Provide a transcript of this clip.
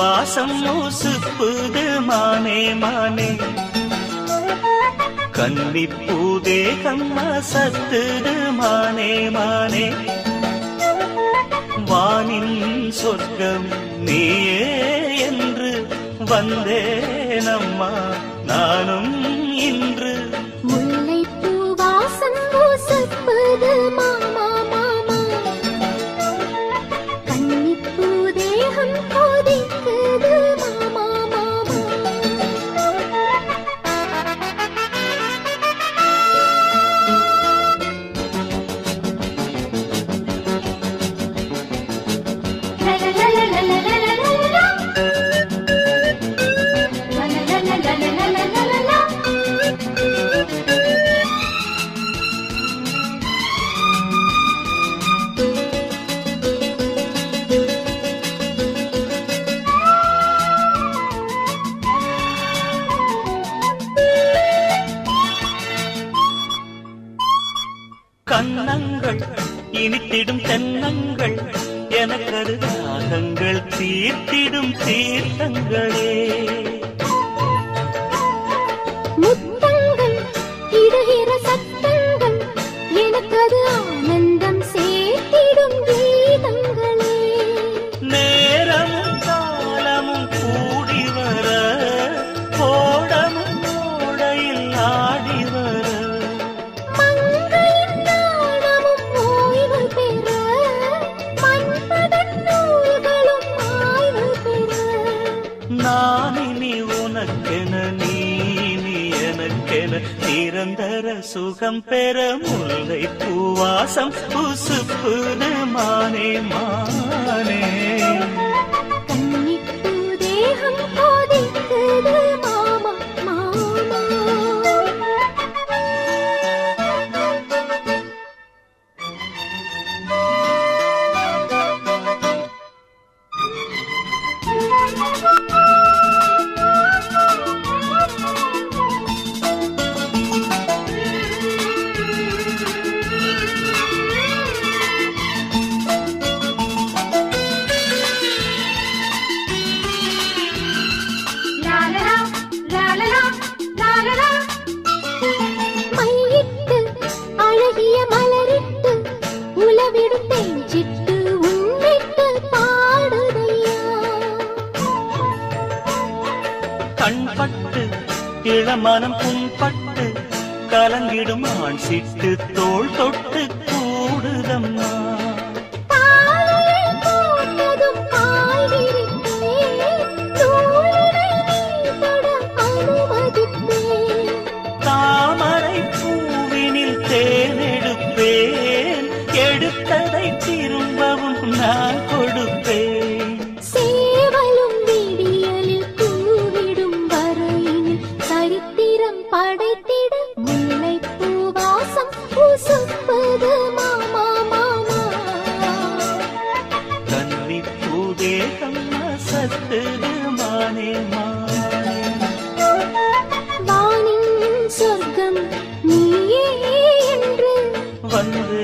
பூவாசம் மூசுப்புது மானே மானே கன்னிப்பூதேகம் சத்துது மானே மானே வானின் சொர்க்கம் நீயே என்று வந்தேனம்மா நானும் இன்று முல்லைப்பூ வாசம் பூசுப்பது மாமா மாமா கன்னிப்பூ தேகம் கொதிக்குது மாமா மாமா கன்னங்கள் இனித்திடும் தென்னங்கள் எனக்கது தாகங்கள் தீர்த்திடும் தீர்த்தங்களே முத்தங்கள் இடுகிற சத்தங்கள் எனக்கது ஆனந்தம் சேர்த்திடும் கீதங்களே நேரமும் காலமும் கூடி வர கோடமும் கோடையில் ஆடி வர மங்கையின் நாணமும் ஓய்வு பெற மன்மதன் நூல்களும் ஆய்வு பெற நான் இனி உனக்கென நீ நீ எனக்கென நிரந்தர சுகம் பெற முல்லை பூவாசம் புசுப்புது மானே மானே கன்னிப்பூ தேகம் கொதிக்குது மாமா மாமா மையிட்டு அழகிய மலரிட்டு உலவிடும் தேஞ்சிட்டு உன்னிட்டு பாடுதையா கண்பட்டு இளமனம் புண்பட்டு கலங்கிடும் ஆண் சிட்டு தோள் தொட்டு கூடுதம்மா தாளையை போட்டதும் காய் விரித்தேன் தோளினை நீ தொட அனுமதித்தேன் தாமரை பூவினில் தேனெடுப்பேன் எடுத்ததை திரும்பவும் நான் கொடுப்பேன் சேவலும் விடியலில் கூவிடும் வரையினில் சரித்திரம் படைத்திட முல்லைப்பூ வாசம் பூசுப்பது மாமா மாமா கன்னி பூதேகம் சத்துது மானே மானே வானின் சொர்க்கம் நீயே என்று வந்து